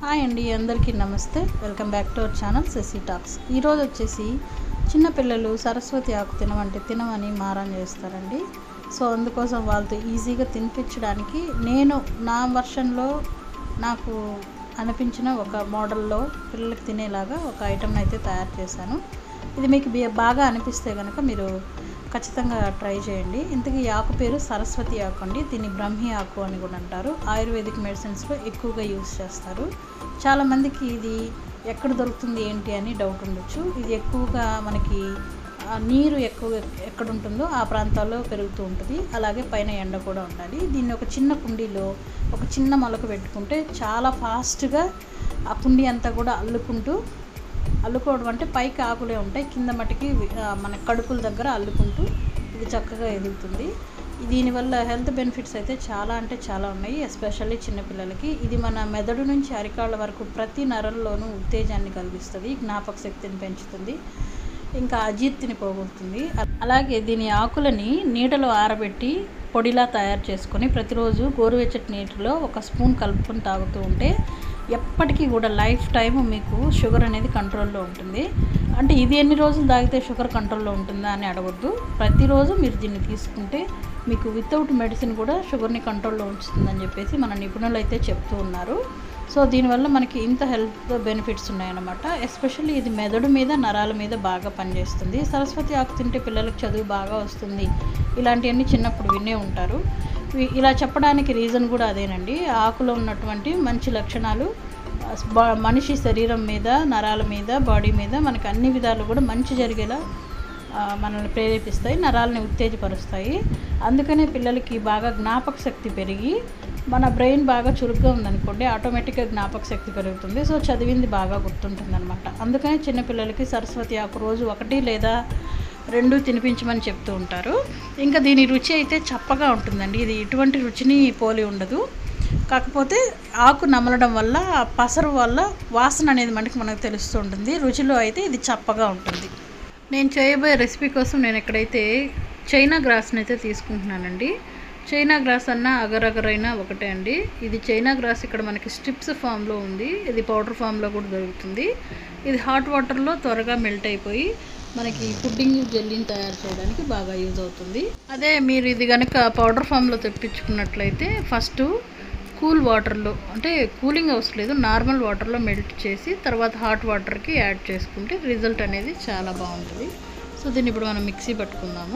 hi అండి అందరికీ నమస్తే welcome back to our channel Shashi talks ఈరోజు వచ్చేసి చిన్నపిల్లలు సరస్వతి ఆకు తినమంటే తినమని మారం చేస్తారండి సో అందుకోసం వాళ్ళతో ఈజీగా తినిపించడానికి నేను నా వర్షన్లో నాకు అనిపించిన ఒక మోడల్లో పిల్లలకి తినేలాగా ఒక ఐటమ్ అయితే తయారు చేశాను ఇది మీకు బి- బాగా అనిపిస్తే కనుక మీరు ఖచ్చితంగా ట్రై చేయండి ఇంతకీ ఈ ఆకు పేరు సరస్వతి ఆకు అండి దీన్ని బ్రహ్మి ఆకు అని కూడా అంటారు ఆయుర్వేదిక్ మెడిసిన్స్లో ఎక్కువగా యూస్ చేస్తారు చాలామందికి ఇది ఎక్కడ దొరుకుతుంది ఏంటి అని డౌట్ ఉండొచ్చు ఇది ఎక్కువగా మనకి ఆ, నీరు ఎక్కువ ఎక్కడ ఉంటుందో ఆ ప్రాంతాల్లో పెరుగుతూ ఉంటుంది అలాగే పైన ఎండ కూడా ఉండాలి దీన్ని ఒక చిన్న కుండీలో ఒక చిన్న మొలక పెట్టుకుంటే చాలా ఫాస్ట్గా ఆ కుండీ అంతా కూడా అల్లుకుంటూ అల్లుకోవడం అంటే పైకి ఆకులే ఉంటాయి కింద మటుకి ఆ, మన కడుపుల దగ్గర అల్లుకుంటూ ఇది చక్కగా ఎదుగుతుంది దీనివల్ల హెల్త్ బెనిఫిట్స్ అయితే చాలా అంటే చాలా ఉన్నాయి ఎస్పెషల్లీ చిన్నపిల్లలకి ఇది మన మెదడు నుంచి అరికాళ్ళ వరకు ప్రతి నరంలోనూ ఉత్తేజాన్ని కలిగిస్తుంది జ్ఞాపక శక్తిని పెంచుతుంది ఇంకా అజీర్తిని పోగొడుతుంది అలాగే దీని ఆకులని నీడలో ఆరబెట్టి పొడిలా తయారు చేసుకొని ప్రతిరోజు గోరువెచ్చటి నీటిలో ఒక స్పూన్ కలుపుకొని తాగుతూ ఉంటే ఎప్పటికీ కూడా లైఫ్ టైం మీకు షుగర్ అనేది కంట్రోల్లో ఉంటుంది అంటే ఇది ఎన్ని రోజులు తాగితే షుగర్ కంట్రోల్లో ఉంటుందా అని అడగొద్దు ప్రతిరోజు మీరు దీన్ని తీసుకుంటే మీకు వితౌట్ మెడిసిన్ కూడా షుగర్ని కంట్రోల్లో ఉంచుతుందని చెప్పేసి మన నిపుణులు అయితే చెప్తూ ఉన్నారు సో దీనివల్ల మనకి ఇంత హెల్త్ బెనిఫిట్స్ ఉన్నాయన్నమాట ఎస్పెషల్లీ ఇది మెదడు మీద నరాల మీద బాగా పనిచేస్తుంది సరస్వతి ఆకు తింటే పిల్లలకు చదువు బాగా వస్తుంది ఇలాంటివన్నీ చిన్నప్పుడు వినే ఉంటారు ఇవి- ఇలా చెప్పడానికి రీజన్ కూడా అదేనండి ఆకులో ఉన్నటువంటి మంచి లక్షణాలు ఆ, బా- మనిషి శరీరం మీద నరాల మీద బాడీ మీద మనకి అన్ని విధాలు కూడా మంచి జరిగేలా ఆ, మనల్ని ప్రేరేపిస్తాయి నరాలని ఉత్తేజపరుస్తాయి అందుకనే పిల్లలకి బాగా జ్ఞాపక శక్తి పెరిగి మన బ్రెయిన్ బాగా చురుగ్గా ఉందనుకోండి ఆటోమేటిక్గా జ్ఞాపక శక్తి పెరుగుతుంది సో చదివింది బాగా గుర్తుంటుంది అనమాట అందుకని చిన్నపిల్లలకి సరస్వతి ఆకు రోజు ఒకటి లేదా రెండు తినిపించమని చెప్తూ ఉంటారు ఇంకా దీని రుచి అయితే చప్పగా ఉంటుందండి ఇది ఎటువంటి రుచిని పోలి ఉండదు కాకపోతే ఆకు నమలడం వల్ల ఆ పసరు వల్ల వాసన అనేది మనకి మనకు తెలుస్తూ ఉంటుంది రుచిలో అయితే ఇది చప్పగా ఉంటుంది నేను చేయబోయే రెసిపీ కోసం నేను ఎక్కడైతే చైనా గ్రాస్ని అయితే తీసుకుంటున్నానండి చైనా గ్రాస్ అన్న అగర్ అగర్ అయినా ఒకటే అండి ఇది చైనా గ్రాస్ ఇక్కడ మనకి స్ట్రిప్స్ ఫామ్లో ఉంది ఇది పౌడర్ ఫామ్లో కూడా దొరుకుతుంది ఇది హాట్ వాటర్లో త్వరగా మెల్ట్ అయిపోయి మనకి పుడ్డింగ్ జెల్లీని తయారు చేయడానికి బాగా యూజ్ అవుతుంది అదే మీరు ఇది కనుక పౌడర్ ఫామ్లో తెప్పించుకున్నట్లయితే ఫస్ట్ కూల్ వాటర్లో అంటే కూలింగ్ అవసరం లేదు నార్మల్ వాటర్లో మెల్ట్ చేసి తర్వాత హాట్ వాటర్కి యాడ్ చేసుకుంటే రిజల్ట్ అనేది చాలా బాగుంటుంది సో దీన్ని ఇప్పుడు మనం మిక్సీ పట్టుకుందాము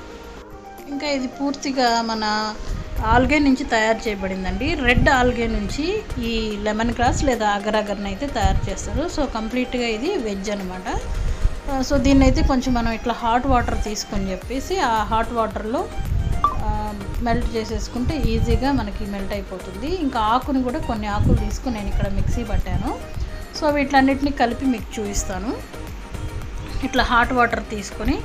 ఇంకా ఇది పూర్తిగా మన ఆల్గే నుంచి తయారు చేయబడిందండి రెడ్ ఆల్గే నుంచి ఈ లెమన్ గ్రాస్ లేదా అగర్ అగర్ని అయితే తయారు చేస్తారు సో కంప్లీట్గా ఇది వెజ్ అనమాట సో దీన్ని అయితే కొంచెం మనం ఇట్లా హాట్ వాటర్ తీసుకొని చెప్పేసి ఆ హాట్ వాటర్లో మెల్ట్ చేసేసుకుంటే ఈజీగా మనకి మెల్ట్ అయిపోతుంది ఇంకా ఆకుని కూడా కొన్ని ఆకులు తీసుకుని నేను ఇక్కడ మిక్సీ పట్టాను సో వీటిలన్నిటిని కలిపి మీకు చూపిస్తాను ఇట్లా హాట్ వాటర్ తీసుకొని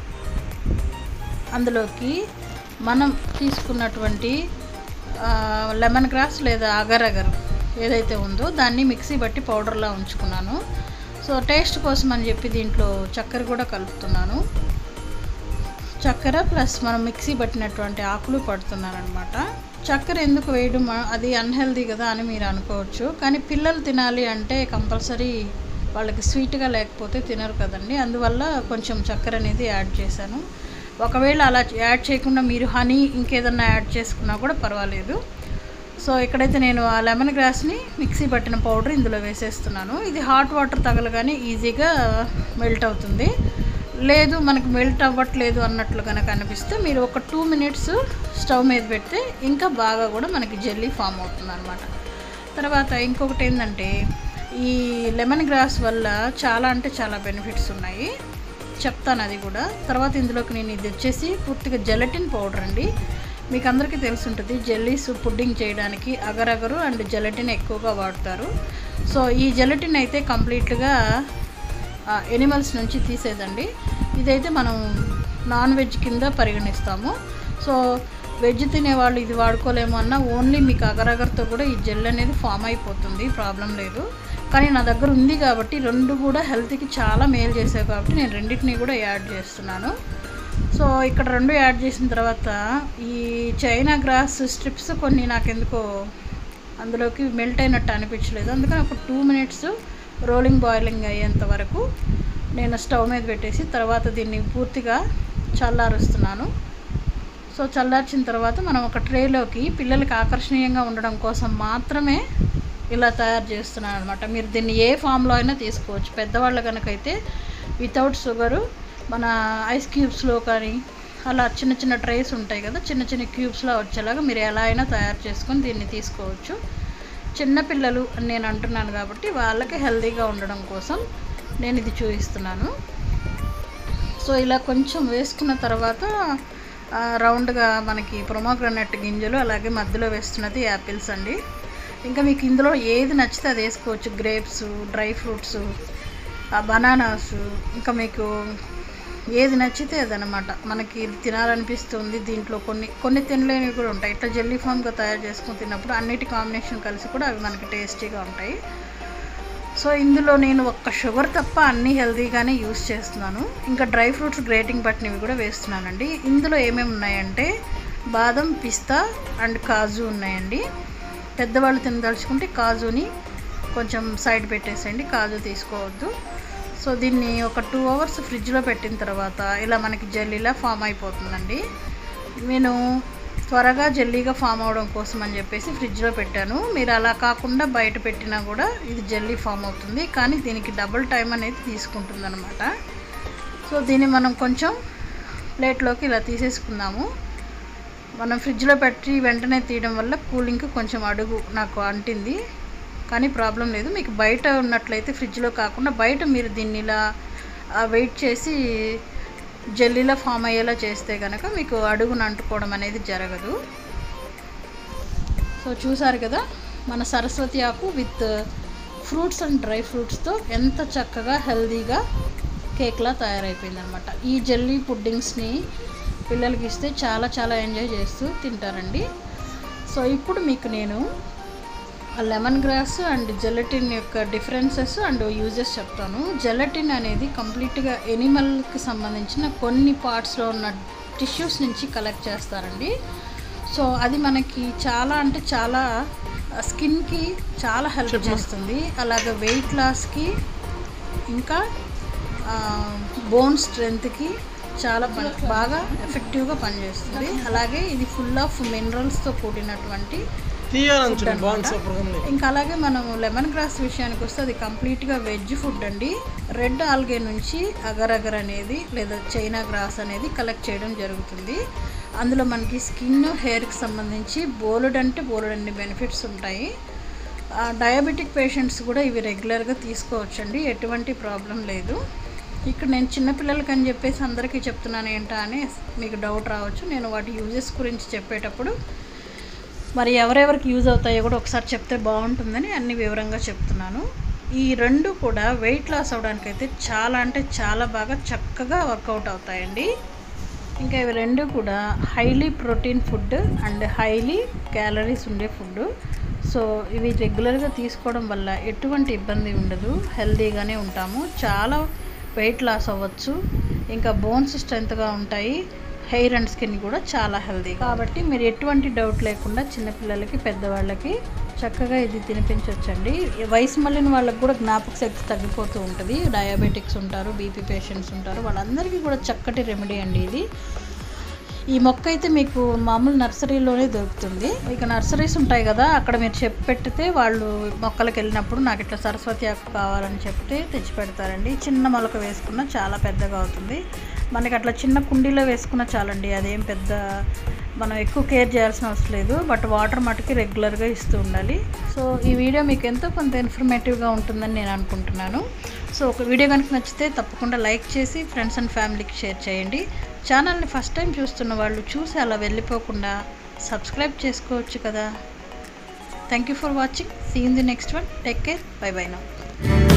అందులోకి మనం తీసుకున్నటువంటి ఆ, లెమన్ గ్రాస్ లేదా అగర్ అగర్ ఏదైతే ఉందో దాన్ని మిక్సీ బట్టి పౌడర్లా ఉంచుకున్నాను సో టేస్ట్ కోసం అని చెప్పి దీంట్లో చక్కెర కూడా కలుపుతున్నాను చక్కెర ప్లస్ మనం మిక్సీ పట్టినటువంటి ఆకులు పడుతున్నాను అనమాట చక్కెర ఎందుకు వేయడం ఆ, అది అన్హెల్దీ కదా అని మీరు అనుకోవచ్చు కానీ పిల్లలు తినాలి అంటే కంపల్సరీ వాళ్ళకి స్వీట్గా లేకపోతే తినరు కదండి అందువల్ల కొంచెం చక్కెర అనేది యాడ్ చేశాను ఒకవేళ అలా యాడ్ చేయకుండా మీరు హనీ ఇంకేదన్నా యాడ్ చేసుకున్నా కూడా పర్వాలేదు సో ఇక్కడైతే నేను ఆ లెమన్ గ్రాస్ని మిక్సీ పట్టిన పౌడర్ ఇందులో వేసేస్తున్నాను ఇది హాట్ వాటర్ తగలగానే ఈజీగా మెల్ట్ అవుతుంది లేదు మనకు మెల్ట్ అవ్వట్లేదు అన్నట్లు కనుక అనిపిస్తే మీరు ఒక టూ మినిట్స్ స్టవ్ మీద పెడితే ఇంకా బాగా కూడా మనకి జెల్లీ ఫామ్ అవుతుంది అనమాట తర్వాత ఇంకొకటి ఏంటంటే ఈ లెమన్ గ్రాస్ వల్ల చాలా అంటే చాలా బెనిఫిట్స్ ఉన్నాయి చెప్తాను అది కూడా తర్వాత ఇందులోకి నేను ఇది వచ్చేసి పూర్తిగా జెలటిన్ పౌడర్ అండి మీకు అందరికీ తెలిసి ఉంటుంది జెల్లీస్ పుడ్డింగ్ చేయడానికి అగరగరు అండ్ జెలటిన్ ఎక్కువగా వాడతారు సో ఈ జెలటిన్ అయితే కంప్లీట్గా ఎనిమల్స్ నుంచి తీసేదండి ఇదైతే మనం నాన్ వెజ్ కింద పరిగణిస్తాము సో వెజ్ తినేవాళ్ళు ఇది వాడుకోలేము అన్న ఓన్లీ మీకు అగరగర్తో కూడా ఈ జెల్ అనేది ఫామ్ అయిపోతుంది ప్రాబ్లం లేదు కానీ నా దగ్గర ఉంది కాబట్టి రెండు కూడా హెల్త్కి చాలా మేలు చేసాయి కాబట్టి నేను రెండింటిని కూడా యాడ్ చేస్తున్నాను సో ఇక్కడ రెండు యాడ్ చేసిన తర్వాత ఈ చైనా గ్రాస్ స్ట్రిప్స్ కొన్ని నాకెందుకో అందులోకి మెల్ట్ అయినట్టు అనిపించలేదు అందుకని ఒక టూ మినిట్స్ రోలింగ్ బాయిలింగ్ అయ్యేంత వరకు నేను స్టవ్ మీద పెట్టేసి తర్వాత దీన్ని పూర్తిగా చల్లారుస్తున్నాను సో చల్లార్చిన తర్వాత మనం ఒక ట్రేలోకి పిల్లలకి ఆకర్షణీయంగా ఉండడం కోసం మాత్రమే ఇలా తయారు చేస్తున్నాను అనమాట మీరు దీన్ని ఏ ఫామ్లో అయినా తీసుకోవచ్చు పెద్దవాళ్ళ కనుకైతే వితౌట్ షుగరు మన ఐస్ క్యూబ్స్లో కానీ అలా చిన్న చిన్న ట్రేస్ ఉంటాయి కదా చిన్న చిన్న క్యూబ్స్లో వచ్చేలాగా మీరు ఎలా అయినా తయారు చేసుకొని దీన్ని తీసుకోవచ్చు చిన్నపిల్లలు అని నేను అంటున్నాను కాబట్టి వాళ్ళకి హెల్తీగా ఉండడం కోసం నేను ఇది చూపిస్తున్నాను సో ఇలా కొంచెం వేసుకున్న తర్వాత ఆ, రౌండ్గా మనకి ప్రొమోగ్రనట్ గింజలు అలాగే మధ్యలో వేస్తున్నది యాపిల్స్ అండి ఇంకా మీకు ఇందులో ఏది నచ్చితే అది వేసుకోవచ్చు గ్రేప్స్ డ్రై ఫ్రూట్స్ బనానాస్ ఇంకా మీకు ఏది నచ్చితే అదనమాట మనకి తినాలనిపిస్తుంది దీంట్లో కొన్ని కొన్ని తినలేనివి కూడా ఉంటాయి ఇట్లా జెల్లీ ఫామ్గా తయారు చేసుకుని తిన్నప్పుడు అన్నిటి కాంబినేషన్ కలిసి కూడా అవి మనకి టేస్టీగా ఉంటాయి సో ఇందులో నేను ఒక్క షుగర్ తప్ప అన్నీ హెల్తీగానే యూస్ చేస్తున్నాను ఇంకా డ్రై ఫ్రూట్స్ గ్రేటింగ్ పట్టినవి కూడా వేస్తున్నానండి ఇందులో ఏమేమి ఉన్నాయంటే బాదం పిస్తా అండ్ కాజు ఉన్నాయండి పెద్దవాళ్ళు తినదలుచుకుంటే కాజుని కొంచెం సైడ్ పెట్టేసేయండి కాజు తీసుకోవద్దు సో దీన్ని ఒక టూ అవర్స్ ఫ్రిడ్జ్లో పెట్టిన తర్వాత ఇలా మనకి జెల్లీలా ఫామ్ అయిపోతుందండి నేను త్వరగా జెల్లీగా ఫామ్ అవడం కోసం అని చెప్పేసి ఫ్రిడ్జ్లో పెట్టాను మీరు అలా కాకుండా బయట పెట్టినా కూడా ఇది జెల్లీ ఫామ్ అవుతుంది కానీ దీనికి డబుల్ టైం అనేది తీసుకుంటుంది అనమాట సో దీన్ని మనం కొంచెం ప్లేట్లోకి ఇలా తీసేసుకుందాము మనం ఫ్రిడ్జ్లో పెట్టి వెంటనే తీయడం వల్ల కూలింగ్కి కొంచెం అడుగు నాకు అంటింది కానీ ప్రాబ్లం లేదు మీకు బయట ఉన్నట్లయితే ఫ్రిడ్జ్లో కాకుండా బయట మీరు దీన్ని ఇలా వెయిట్ చేసి జెల్లీలో ఫామ్ అయ్యేలా చేస్తే కనుక మీకు అడుగున అంటుకోవడం అనేది జరగదు సో చూసారు కదా మన సరస్వతి ఆకు విత్ ఫ్రూట్స్ అండ్ డ్రై ఫ్రూట్స్తో ఎంత చక్కగా హెల్దీగా కేక్లా తయారైపోయింది అనమాట ఈ జెల్లీ పుడ్డింగ్స్ని పిల్లలకి ఇస్తే చాలా చాలా ఎంజాయ్ చేస్తూ తింటారండి సో ఇప్పుడు మీకు నేను లెమన్ గ్రాస్ అండ్ జెలటిన్ యొక్క డిఫరెన్సెస్ అండ్ యూజెస్ చెప్తాను జెలటిన్ అనేది కంప్లీట్గా ఎనిమల్కి సంబంధించిన కొన్ని పార్ట్స్లో ఉన్న టిష్యూస్ నుంచి కలెక్ట్ చేస్తారండి సో అది మనకి చాలా అంటే చాలా స్కిన్కి చాలా హెల్ప్ చేస్తుంది అలాగే వెయిట్ లాస్కి ఇంకా బోన్ స్ట్రెంగ్త్కి చాలా పని బాగా ఎఫెక్టివ్గా పనిచేస్తుంది అలాగే ఇది ఫుల్ ఆఫ్ మినరల్స్తో కూడినటువంటి తీయాలని బాగుంది సూపర్ ఉంది ఇంకా అలాగే మనం లెమన్ గ్రాస్ విషయానికి వస్తే అది కంప్లీట్గా వెజ్ ఫుడ్ అండి రెడ్ ఆల్గే నుంచి అగర్ అగర్ అనేది లేదా చైనా గ్రాస్ అనేది కలెక్ట్ చేయడం జరుగుతుంది అందులో మనకి స్కిన్ హెయిర్కి సంబంధించి బోలెడ్ అంటే బోలెడ్ అన్ని బెనిఫిట్స్ ఉంటాయి ఆ, డయాబెటిక్ పేషెంట్స్ కూడా ఇవి రెగ్యులర్గా తీసుకోవచ్చండి ఎటువంటి ప్రాబ్లం లేదు ఇక్కడ నేను చిన్నపిల్లలకి అని చెప్పేసి అందరికీ చెప్తున్నాను ఏంటా అని మీకు డౌట్ రావచ్చు నేను వాటి యూజెస్ గురించి చెప్పేటప్పుడు మరి ఎవరెవరికి యూజ్ అవుతాయో కూడా ఒకసారి చెప్తే బాగుంటుందని అన్ని వివరంగా చెప్తున్నాను ఈ రెండు కూడా వెయిట్ లాస్ అవడానికైతే చాలా అంటే చాలా బాగా చక్కగా వర్కౌట్ అవుతాయండి ఇంకా ఇవి రెండు కూడా highly protein food and highly calories ఉండే ఫుడ్ సో ఇవి రెగ్యులర్గా తీసుకోవడం వల్ల ఎటువంటి ఇబ్బంది ఉండదు హెల్తీగానే ఉంటాము చాలా వెయిట్ లాస్ అవ్వచ్చు ఇంకా బోన్స్ స్ట్రెంత్గా ఉంటాయి హెయిర్ అండ్ స్కిన్ కూడా చాలా హెల్తీ కాబట్టి మీరు ఎటువంటి డౌట్ లేకుండా చిన్నపిల్లలకి పెద్దవాళ్ళకి చక్కగా ఇది తినిపించవచ్చండి వయసు మళ్ళిన వాళ్ళకి కూడా జ్ఞాపక శక్తి తగ్గిపోతూ ఉంటుంది డయాబెటిక్స్ ఉంటారు బీపీ పేషెంట్స్ ఉంటారు వాళ్ళందరికీ కూడా చక్కటి రెమెడీ అండి ఇది ఈ మొక్క అయితే మీకు మామూలు నర్సరీలోనే దొరుకుతుంది ఇక నర్సరీస్ ఉంటాయి కదా అక్కడ మీరు చెప్పి పెట్టితే వాళ్ళు మొక్కలకు వెళ్ళినప్పుడు నాకు ఇట్లా సరస్వతి ఆకు కావాలని చెప్తే తెచ్చి పెడతారండి చిన్న మొలక వేసుకున్న చాలా పెద్దగా అవుతుంది మనకి అట్లా చిన్న కుండీలో వేసుకున్న చాలండి అదేం పెద్ద మనం ఎక్కువ కేర్ చేయాల్సిన అవసరం లేదు బట్ వాటర్ మటుకి రెగ్యులర్గా ఇస్తూ ఉండాలి సో ఈ వీడియో మీకు ఎంతో కొంత ఇన్ఫర్మేటివ్గా ఉంటుందని నేను అనుకుంటున్నాను సో ఒక వీడియో కనుక నచ్చితే తప్పకుండా లైక్ చేసి ఫ్రెండ్స్ అండ్ ఫ్యామిలీకి షేర్ చేయండి ఛానల్ని ఫస్ట్ టైం చూస్తున్న వాళ్ళు చూసి అలా వెళ్ళిపోకుండా సబ్స్క్రైబ్ చేసుకోవచ్చు కదా thank you for watching see in the next one take care bye bye now